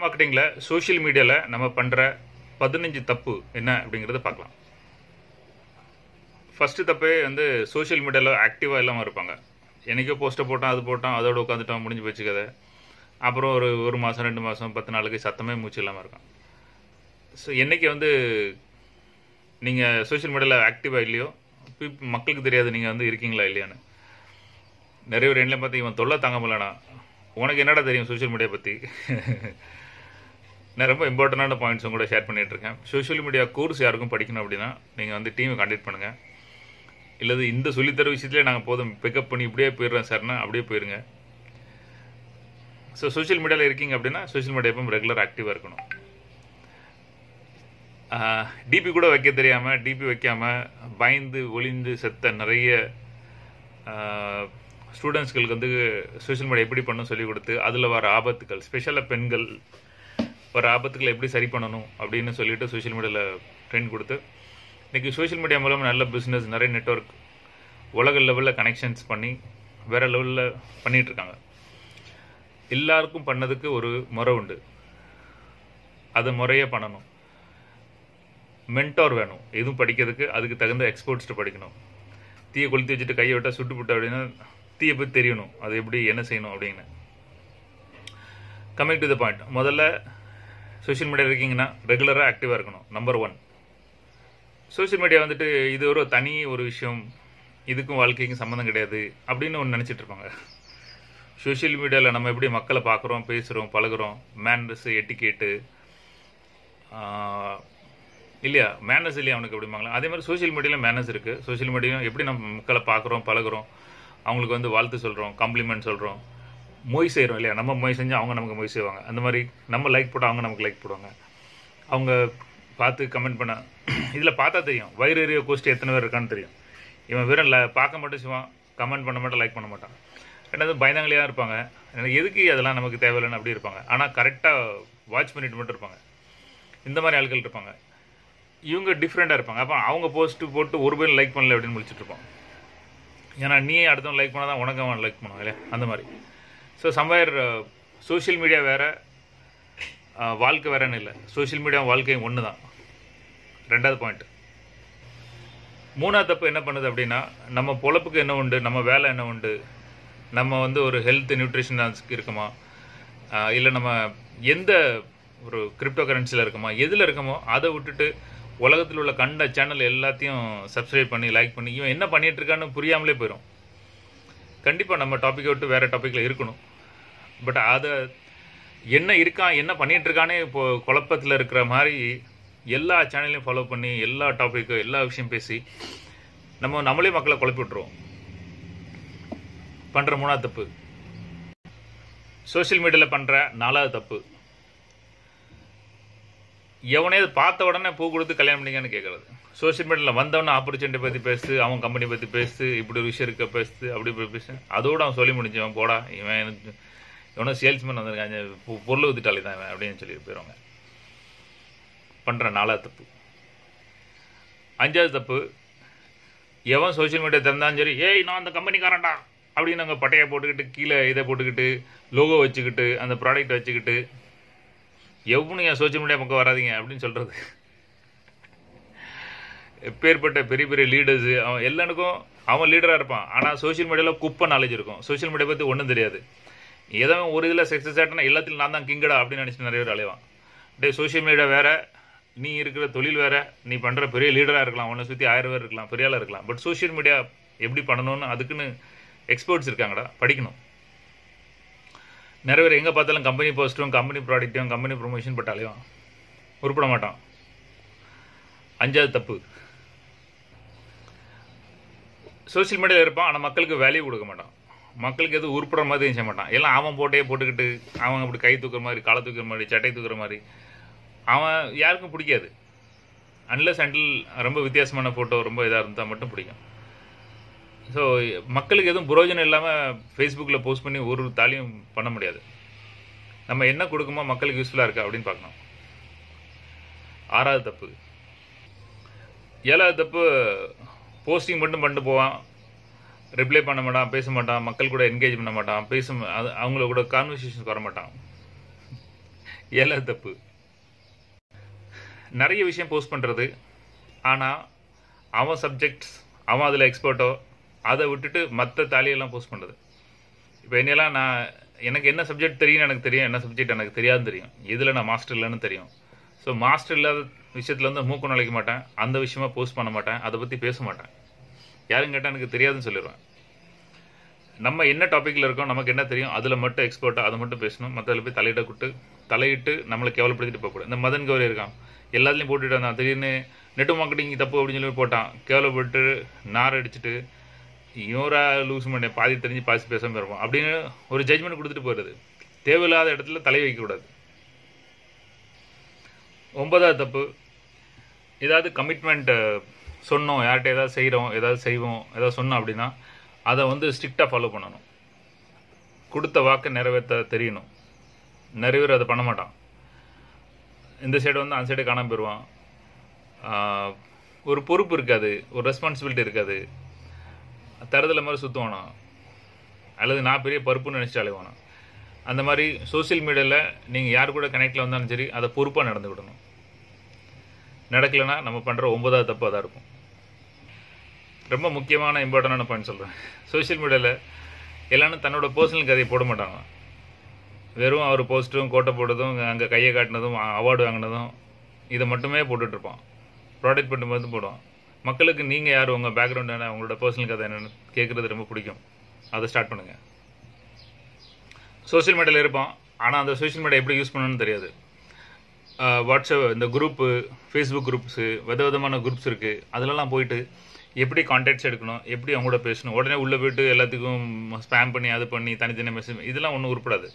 மார்க்கெட்டிங்கில் social மீடியாவில் நம்ம பண்ணுற பதினஞ்சு தப்பு என்ன அப்படிங்கிறத பார்க்கலாம் ஃபஸ்ட்டு தப்பே வந்து சோஷியல் மீடியாவில் ஆக்டிவாக இல்லாமல் இருப்பாங்க என்றைக்கோ போஸ்ட்டை போட்டான் அது போட்டான் அதோட உட்காந்துட்டான் முடிஞ்சு போச்சு கதை அப்புறம் ஒரு ஒரு மாதம் ரெண்டு மாதம் பத்து நாளுக்கு சத்தமே மூச்சு இல்லாமல் இருக்கான் ஸோ என்றைக்கு வந்து நீங்கள் சோஷியல் மீடியாவில் ஆக்டிவாக இல்லையோ பீப் மக்களுக்கு தெரியாது நீங்கள் வந்து இருக்கீங்களா இல்லையான்னு நிறைய பேர் என்ன பார்த்து இவன் தொல்லை தாங்க முடியலண்ணா உனக்கு என்னடா தெரியும் சோஷியல் மீடியா பற்றி நான் ரொம்ப இம்பார்ட்டண்டான பாயிண்ட்ஸும் கூட ஷேர் பண்ணிட்டு இருக்கேன் சோஷியல் மீடியா கோர்ஸ் யாருக்கும் படிக்கணும் அப்படின்னா நீங்கள் வந்து டீமை கான்டாக்ட் பண்ணுங்கள் இல்லது இந்த சொல்லித்தர விஷயத்துலேயே நாங்கள் போதும் பிக்கப் பண்ணி இப்படியே போயிடுறோம் சார்னா அப்படியே போயிருங்க ஸோ சோஷியல் மீடியாவில் இருக்கீங்க அப்படின்னா சோஷியல் மீடியா எப்பவும் ரெகுலர் ஆக்டிவாக இருக்கணும் டிபி கூட வைக்க தெரியாமல் டிபி வைக்காமல் பயந்து ஒளிந்து செத்த நிறைய ஸ்டூடெண்ட்ஸ்களுக்கு வந்து சோஷியல் மீடியா எப்படி பண்ணணும் சொல்லி கொடுத்து அதில் வர ஆபத்துக்கள் ஸ்பெஷலாக பெண்கள் வர ஆபத்துக்களை எப்படி சரி பண்ணணும் அப்படின்னு சொல்லிட்டு சோஷியல் மீடியாவில் ட்ரெயின் கொடுத்து இன்றைக்கி சோஷியல் மீடியா மூலம் நல்ல பிஸ்னஸ் நிறைய நெட்ஒர்க் உலக லெவலில் கனெக்ஷன்ஸ் பண்ணி வேறு லெவலில் பண்ணிகிட்ருக்காங்க எல்லாருக்கும் பண்ணதுக்கு ஒரு முறை உண்டு அதை முறையாக பண்ணணும் மென்டார் வேணும் எதுவும் படிக்கிறதுக்கு அதுக்கு தகுந்த எக்ஸ்பர்ட்ஸ்ட்டு படிக்கணும் தீயை கொளுத்தி வச்சுட்டு கையை விட்டால் சுட்டு விட்டா அப்படின்னா தீயை பற்றி தெரியணும் அது எப்படி என்ன செய்யணும் அப்படின்னு கம்மிங் டு த பாயிண்ட் முதல்ல சோஷியல் மீடியா இருக்கீங்கன்னா ரெகுலராக ஆக்டிவாக இருக்கணும் நம்பர் ஒன் சோஷியல் மீடியா வந்துட்டு இது ஒரு தனி ஒரு விஷயம் இதுக்கும் வாழ்க்கைக்கும் சம்மந்தம் கிடையாது அப்படின்னு ஒன்று நினச்சிட்டு இருப்பாங்க சோஷியல் மீடியாவில் நம்ம எப்படி மக்களை பார்க்குறோம் பேசுகிறோம் பழகுறோம் மேனர்ஸு எட்டிகேட்டு இல்லையா மேனர்ஸ் இல்லையா அவனுக்கு அப்படிம்பாங்களா அதே மாதிரி சோஷியல் மீடியாவில் மேனர்ஸ் இருக்குது சோஷியல் மீடியாவும் எப்படி நம்ம மக்களை பார்க்குறோம் பழகுறோம் அவங்களுக்கு வந்து வாழ்த்து சொல்கிறோம் காம்ப்ளிமெண்ட் சொல்கிறோம் மொய் செய்கிறோம் இல்லையா நம்ம மொய் செஞ்சு அவங்க நமக்கு மொய் செய்வாங்க அந்த மாதிரி நம்ம லைக் போட்டால் அவங்க நமக்கு லைக் போடுவாங்க அவங்க பார்த்து கமெண்ட் பண்ண இதில் பார்த்தா தெரியும் வயிறு எறிய கோஷ்டி எத்தனை பேர் இருக்கான்னு தெரியும் இவன் வெறும் ல பார்க்க மட்டும் செய்வான் கமெண்ட் பண்ண மாட்டான் லைக் பண்ண மாட்டான் ரெண்டாவது பயந்தாங்களையாக இருப்பாங்க எனக்கு எதுக்கு அதெல்லாம் நமக்கு தேவையில்லைன்னு அப்படி இருப்பாங்க ஆனால் கரெக்டாக வாட்ச் பண்ணிட்டு மட்டும் இருப்பாங்க இந்த மாதிரி ஆட்கள் இருப்பாங்க இவங்க டிஃப்ரெண்ட்டாக இருப்பாங்க அப்போ அவங்க போஸ்ட்டு போட்டு ஒரு பேர் லைக் பண்ணல அப்படின்னு முடிச்சுட்டு இருப்போம் ஏன்னா நீ அடுத்தவன் லைக் பண்ணால் தான் உனக்கு அவன் லைக் பண்ணுவான் இல்லையா அந்த மாதிரி ஸோ சம்வேர் சோஷியல் மீடியா வேறு வாழ்க்கை வேறன்னு இல்லை சோஷியல் மீடியா வாழ்க்கையும் ஒன்று தான் ரெண்டாவது பாயிண்ட் மூணாவது தப்பு என்ன பண்ணுது அப்படின்னா நம்ம பொழப்புக்கு என்ன உண்டு நம்ம வேலை என்ன உண்டு நம்ம வந்து ஒரு ஹெல்த் நியூட்ரிஷன் இருக்குமா இல்லை நம்ம எந்த ஒரு கிரிப்டோ கரன்சியில் இருக்கோமா எதில் இருக்கமோ அதை விட்டுட்டு உலகத்தில் உள்ள கண்ட சேனல் எல்லாத்தையும் சப்ஸ்கிரைப் பண்ணி லைக் பண்ணி இவன் என்ன பண்ணிட்டு இருக்கான்னு புரியாமலே போயிடும் கண்டிப்பாக நம்ம டாப்பிக்கை விட்டு வேறு டாப்பிக்கில் இருக்கணும் பட் அதை என்ன இருக்கான் என்ன பண்ணிட்டு இருக்கானே இப்போ குழப்பத்தில் இருக்கிற மாதிரி எல்லா சேனலையும் ஃபாலோ பண்ணி எல்லா டாப்பிக்கும் எல்லா விஷயம் பேசி நம்ம நம்மளே மக்களை குழப்பி விட்டுருவோம் பண்ணுற மூணாவது தப்பு சோஷியல் மீடியாவில் பண்ணுற நாலாவது தப்பு எவனே பார்த்த உடனே பூ கொடுத்து கல்யாணம் பண்ணிங்கன்னு கேட்குறது சோஷியல் மீடியாவில் வந்தவொடனே ஆப்பர்ச்சுனிட்டி பற்றி பேசு அவன் கம்பெனி பற்றி பேசு இப்படி ஒரு விஷயம் இருக்க பேசு அப்படி இப்படி பேசு அதோடு அவன் சொல்லி முடிஞ்சவன் போடா இவன் எனக்கு இவனும் சேல்ஸ்மேன் வந்திருக்காங்க பொருள் ஊற்றிட்டாலே தான் இவன் அப்படின்னு சொல்லி போயிடுவாங்க பண்ணுற நாலாவது தப்பு அஞ்சாவது தப்பு எவன் சோஷியல் மீடியா திறந்தாலும் சரி ஏய் நான் அந்த கம்பெனிக்காரன்டா அப்படின்னு நாங்கள் பட்டையை போட்டுக்கிட்டு கீழே இதை போட்டுக்கிட்டு லோகோ வச்சுக்கிட்டு அந்த ப்ராடக்ட் வச்சுக்கிட்டு எவனும் என் சோஷியல் மீடியா பக்கம் வராதிங்க அப்படின்னு சொல்கிறது எப்பேற்பட்ட பெரிய பெரிய லீடர்ஸு அவன் எல்லாருக்கும் அவன் லீடராக இருப்பான் ஆனால் சோஷியல் மீடியாவில் குப்பை நாலேஜ் இருக்கும் சோஷியல் மீடியா பற்றி ஒன்றும் தெரியாது ஏதோ ஒரு இதில் சக்ஸஸ் ஆகிட்டனா எல்லாத்திலும் நான் தான் கிங்கடா அப்படின்னு நினச்சிட்டு நிறைய பேர் அலைவான் டே சோஷியல் மீடியா வேறு நீ இருக்கிற தொழில் வேறு நீ பண்ணுற பெரிய லீடராக இருக்கலாம் உன்னை சுற்றி ஆயிரம் பேர் இருக்கலாம் பெரிய ஆளாக இருக்கலாம் பட் சோஷியல் மீடியா எப்படி பண்ணணும்னு அதுக்குன்னு எக்ஸ்பர்ட்ஸ் இருக்காங்கடா படிக்கணும் நிறைய பேர் எங்கே பார்த்தாலும் கம்பெனி போஸ்ட்டும் கம்பெனி ப்ராடக்ட்டும் கம்பெனி ப்ரொமோஷன் பட்டு அலைவான் உருப்பட மாட்டான் அஞ்சாவது தப்பு சோஷியல் மீடியாவில் இருப்பான் ஆனால் மக்களுக்கு வேல்யூ கொடுக்க மாட்டான் மக்களுக்கு எதுவும் உருப்படுற மாதிரி செய்ய மாட்டான் எல்லாம் அவன் போட்டே போட்டுக்கிட்டு அவன் அப்படி கை தூக்குற மாதிரி காலை தூக்குற மாதிரி சட்டை தூக்குற மாதிரி அவன் யாருக்கும் பிடிக்காது அன்லஸ் அண்டில் ரொம்ப வித்தியாசமான ஃபோட்டோ ரொம்ப இதாக இருந்தால் மட்டும் பிடிக்கும் ஸோ மக்களுக்கு எதுவும் புரோஜனம் இல்லாமல் ஃபேஸ்புக்கில் போஸ்ட் பண்ணி ஒரு தாலியும் பண்ண முடியாது நம்ம என்ன கொடுக்குமோ மக்களுக்கு யூஸ்ஃபுல்லாக இருக்கா அப்படின்னு பார்க்கணும் ஆறாவது தப்பு ஏழாவது தப்பு போஸ்டிங் மட்டும் பண்ணிட்டு போவான் ரிப்ளை பண்ண மாட்டான் பேச மாட்டான் மக்கள் கூட என்கேஜ் பண்ண மாட்டான் பேச அது அவங்கள கூட கான்வர்சேஷனுக்கு வர மாட்டான் ஏழாவது தப்பு நிறைய விஷயம் போஸ்ட் பண்ணுறது ஆனால் அவன் சப்ஜெக்ட்ஸ் அவன் அதில் எக்ஸ்பர்ட்டோ அதை விட்டுட்டு மற்ற தாலியெல்லாம் போஸ்ட் பண்ணுறது இப்போ என்னெல்லாம் நான் எனக்கு என்ன சப்ஜெக்ட் தெரியும்னு எனக்கு தெரியும் என்ன சப்ஜெக்ட் எனக்கு தெரியாதுன்னு தெரியும் எதில் நான் மாஸ்டர் இல்லைன்னு தெரியும் ஸோ மாஸ்டர் இல்லாத விஷயத்தில் வந்து மூக்கு நுழைக்க மாட்டேன் அந்த விஷயமா போஸ்ட் பண்ண மாட்டேன் அதை பற்றி பேச மாட்டேன் யாரும் கேட்டால் எனக்கு தெரியாதுன்னு சொல்லிடுவேன் நம்ம என்ன டாப்பிக்கில் இருக்கோம் நமக்கு என்ன தெரியும் அதில் மட்டும் எக்ஸ்பர்ட்டாக அதை மட்டும் பேசணும் மற்றதில் போய் தலையிட கூட்டு தலையிட்டு நம்மளை கேவலப்படுத்திட்டு போகக்கூடாது இந்த மதன் கௌரி இருக்கான் எல்லாத்துலேயும் போட்டுட்டு வந்தான் திடீர்னு நெட் மார்க்கெட்டிங் தப்பு அப்படின்னு சொல்லி போட்டான் கேவலப்பட்டு நார் அடிச்சுட்டு இவரா லூஸ் பண்ண பாதி தெரிஞ்சு பாசி பேசாமல் இருப்போம் அப்படின்னு ஒரு ஜட்ஜ்மெண்ட் கொடுத்துட்டு போயிடுது தேவையில்லாத இடத்துல தலை வைக்கக்கூடாது ஒன்பதாவது தப்பு ஏதாவது கமிட்மெண்ட் சொன்னோம் யார்கிட்ட ஏதாவது செய்கிறோம் ஏதாவது செய்வோம் ஏதாவது சொன்னோம் அப்படின்னா அதை வந்து ஸ்ட்ரிக்டாக ஃபாலோ பண்ணணும் கொடுத்த வாக்கை நிறைவேற்ற தெரியணும் நிறைவேற அதை பண்ண மாட்டான் இந்த சைடு வந்து அந்த சைடு காணாமல் போயிடுவான் ஆஹ், ஒரு பொறுப்பு இருக்காது ஒரு ரெஸ்பான்சிபிலிட்டி இருக்காது தருதலை மாதிரி சுற்றுவானா அல்லது நான் பெரிய பருப்புன்னு நினச்சி அலைவானா அந்த மாதிரி சோஷியல் மீடியாவில் நீங்கள் யார் கூட கனெக்டில் வந்தாலும் சரி அதை பொறுப்பாக நடந்துக்கிடணும் நடக்கலைன்னா நம்ம பண்ணுற ஒன்பதாவது தப்பு அதாக இருக்கும் ரொம்ப முக்கியமான இம்பார்ட்டண்டான பாயிண்ட் சொல்கிறேன் சோஷியல் மீடியாவில் எல்லாரும் தன்னோட பர்சனல் கதையை போட மாட்டாங்க வெறும் அவர் போஸ்ட்டும் கோட்டை போட்டதும் அங்கே கையை காட்டினதும் அவார்டு வாங்கினதும் இதை மட்டுமே போட்டுட்டு இருப்பான் ப்ராடக்ட் பண்ணும்போது போடுவான் மக்களுக்கு நீங்கள் யார் உங்கள் பேக்ரவுண்ட் என்ன உங்களோட பர்சனல் கதை என்னன்னு கேட்குறது ரொம்ப பிடிக்கும் அதை ஸ்டார்ட் பண்ணுங்கள் சோஷியல் மீடியாவில் இருப்பான் ஆனால் அந்த சோஷியல் மீடியா எப்படி யூஸ் பண்ணணும்னு தெரியாது ஆஹ் வாட்ஸ்அப் இந்த குரூப்பு ஃபேஸ்புக் குரூப்ஸு வித விதமான குரூப்ஸ் இருக்குது அதிலலாம் போயிட்டு எப்படி கான்டாக்ட்ஸ் எடுக்கணும் எப்படி அவங்களோட பேசணும் உடனே உள்ளே போயிட்டு எல்லாத்துக்கும் ஸ்பேம் பண்ணி அது பண்ணி தனித்தனி மெசேஜ் இதெல்லாம் ஒன்றும் உருப்படாது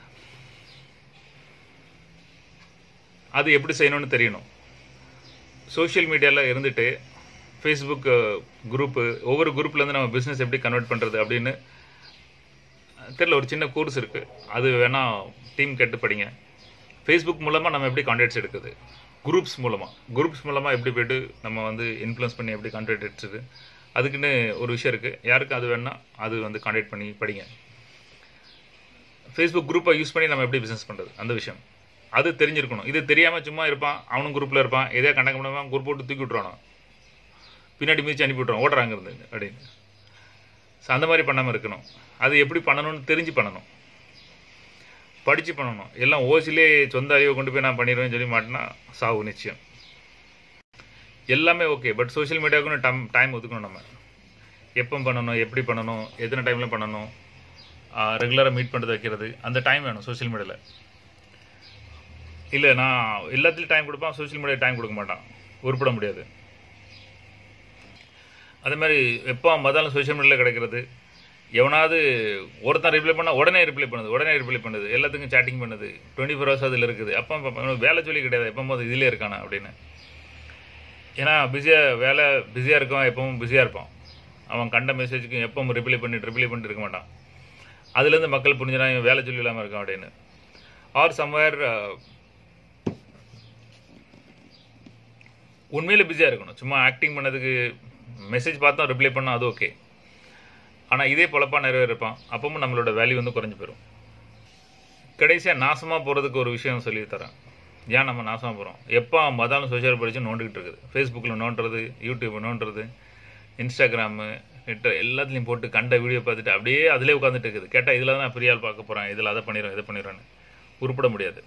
அது எப்படி செய்யணும்னு தெரியணும் சோஷியல் மீடியாவில் இருந்துட்டு ஃபேஸ்புக் குரூப்பு ஒவ்வொரு குரூப்லேருந்து நம்ம பிஸ்னஸ் எப்படி கன்வெர்ட் பண்ணுறது அப்படின்னு தெரியல ஒரு சின்ன கோர்ஸ் இருக்குது அது வேணால் டீம் கேட்டு படிங்க ஃபேஸ்புக் மூலமாக நம்ம எப்படி கான்டாக்ட்ஸ் எடுக்குது குரூப்ஸ் மூலமாக குரூப்ஸ் மூலமாக எப்படி போயிட்டு நம்ம வந்து இன்ஃப்ளூயன்ஸ் பண்ணி எப்படி கான்டாக்ட் எடுத்துது அதுக்குன்னு ஒரு விஷயம் இருக்குது யாருக்கு அது வேணால் அது வந்து கான்டாக்ட் பண்ணி படிங்க ஃபேஸ்புக் குரூப்பை யூஸ் பண்ணி நம்ம எப்படி பிஸ்னஸ் பண்ணுறது அந்த விஷயம் அது தெரிஞ்சிருக்கணும் இது தெரியாமல் சும்மா இருப்பான் அவனும் குரூப்பில் இருப்பான் எதையா கண்டக்ட் பண்ணாமல் குரூப் போட்டு தூக்கி விட்ருவானோ பின்னாடி மிதிச்சு அனுப்பி விட்ருவான் ஓடுறாங்க இருந்து அப்படின்னு ஸோ அந்த மாதிரி பண்ணாமல் இருக்கணும் அது எப்படி பண்ணணும்னு தெரிஞ்சு பண்ணணும் படித்து பண்ணணும் எல்லாம் ஓசிலே சொந்த அறிவை கொண்டு போய் நான் பண்ணிடுவேன்னு சொல்லி மாட்டினா சாவு நிச்சயம் எல்லாமே ஓகே பட் சோஷியல் மீடியாவுக்குன்னு டைம் டைம் ஒதுக்கணும் நம்ம எப்போ பண்ணணும் எப்படி பண்ணணும் எத்தனை டைமில் பண்ணணும் ரெகுலராக மீட் பண்ணுறது வைக்கிறது அந்த டைம் வேணும் சோஷியல் மீடியாவில் இல்லை நான் எல்லாத்துலேயும் டைம் கொடுப்பான் சோஷியல் மீடியா டைம் கொடுக்க மாட்டான் உருப்பட முடியாது அதே மாதிரி எப்போ மதாலும் சோஷியல் மீடியாவில் கிடைக்கிறது எவனாவது ஒருத்தன் ரிப்ளை பண்ணால் உடனே ரிப்ளை பண்ணுது உடனே ரிப்ளை பண்ணுது எல்லாத்துக்கும் சேட்டிங் பண்ணுது டுவெண்ட்டி ஃபோர் ஹவர்ஸ் அதில் இருக்குது அப்போ இவனுக்கு வேலை சொல்லி கிடையாது எப்போ போது இதிலே இருக்கானா அப்படின்னு ஏன்னா பிஸியாக வேலை பிஸியாக இருக்கான் எப்பவும் பிஸியாக இருப்பான் அவன் கண்ட மெசேஜுக்கும் எப்பவும் ரிப்ளை பண்ணிட்டு ரிப்ளை பண்ணிட்டு இருக்க மாட்டான் அதுலேருந்து மக்கள் புரிஞ்சுனா இவன் வேலை சொல்லி இல்லாமல் இருக்கான் அப்படின்னு ஆர் சம்வேர் உண்மையில் பிஸியாக இருக்கணும் சும்மா ஆக்டிங் பண்ணதுக்கு மெசேஜ் பார்த்தா ரிப்ளை பண்ணால் அது ஓகே ஆனால் இதே பொழப்பா நிறைய இருப்பான் அப்பவும் நம்மளோட வேல்யூ வந்து குறைஞ்சு போயிடும் கடைசியாக நாசமாக போகிறதுக்கு ஒரு விஷயம் சொல்லி தரேன் ஏன் நம்ம நாசமாக போகிறோம் எப்போ மதாலும் சோஷியல் படித்து நோண்டிக்கிட்டு இருக்குது ஃபேஸ்புக்கில் நோண்டுறது யூடியூப் நோண்டுறது இன்ஸ்டாகிராமு ட்விட்டர் எல்லாத்துலேயும் போட்டு கண்ட வீடியோ பார்த்துட்டு அப்படியே அதிலே உட்காந்துட்டு இருக்குது கேட்டால் இதில் தான் பெரிய ஆள் பார்க்க போகிறேன் இதில் அதை பண்ணிடுறேன் இதை பண்ணிடுறேன்னு உருப்பட முடியாது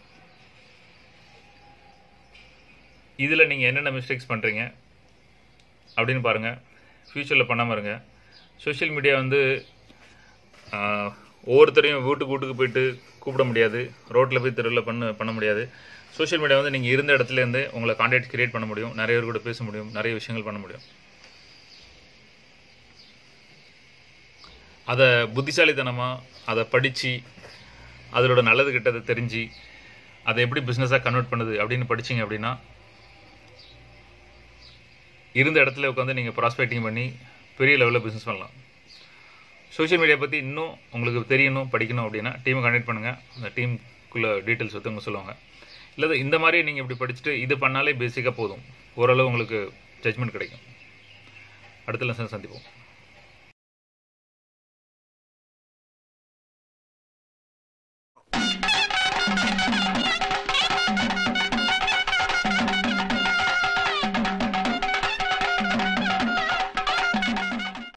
இதில் நீங்கள் என்னென்ன மிஸ்டேக்ஸ் பண்ணுறீங்க அப்படின்னு பாருங்கள் ஃப்யூச்சரில் பண்ணாமல் இருங்க சோஷியல் மீடியா வந்து ஆஹ், ஒவ்வொருத்தரையும் வீட்டுக்கு வீட்டுக்கு போயிட்டு கூப்பிட முடியாது ரோட்டில் போய் தெருவில் பண்ண பண்ண முடியாது சோஷியல் மீடியா வந்து நீங்கள் இருந்த இடத்துலேருந்து உங்களை கான்டாக்ட் கிரியேட் பண்ண முடியும் நிறைய பேர் கூட பேச முடியும் நிறைய விஷயங்கள் பண்ண முடியும் அதை புத்திசாலித்தனமாக அதை படித்து அதோட நல்லது கெட்டதை தெரிஞ்சு அதை எப்படி பிஸ்னஸாக கன்வெர்ட் பண்ணுது அப்படின்னு படிச்சீங்க அப்படின்னா இருந்த இடத்துல உட்காந்து நீங்கள் ப்ராஸ்பெக்டிங் பண்ணி பெரிய லெவலில் பிஸ்னஸ் பண்ணலாம் சோஷியல் மீடியா பற்றி இன்னும் உங்களுக்கு தெரியணும் படிக்கணும் அப்படின்னா டீமை கனெக்ட் பண்ணுங்கள் அந்த டீமுக்குள்ளே டீட்டெயில்ஸ் ஒருத்தவங்க சொல்லுவாங்க இல்லை இந்த மாதிரி நீங்கள் இப்படி படிச்சுட்டு இது பண்ணாலே பேசிக்காக போதும் ஓரளவு உங்களுக்கு ஜட்ஜ்மெண்ட் கிடைக்கும் அடுத்த லெசன் சந்திப்போம்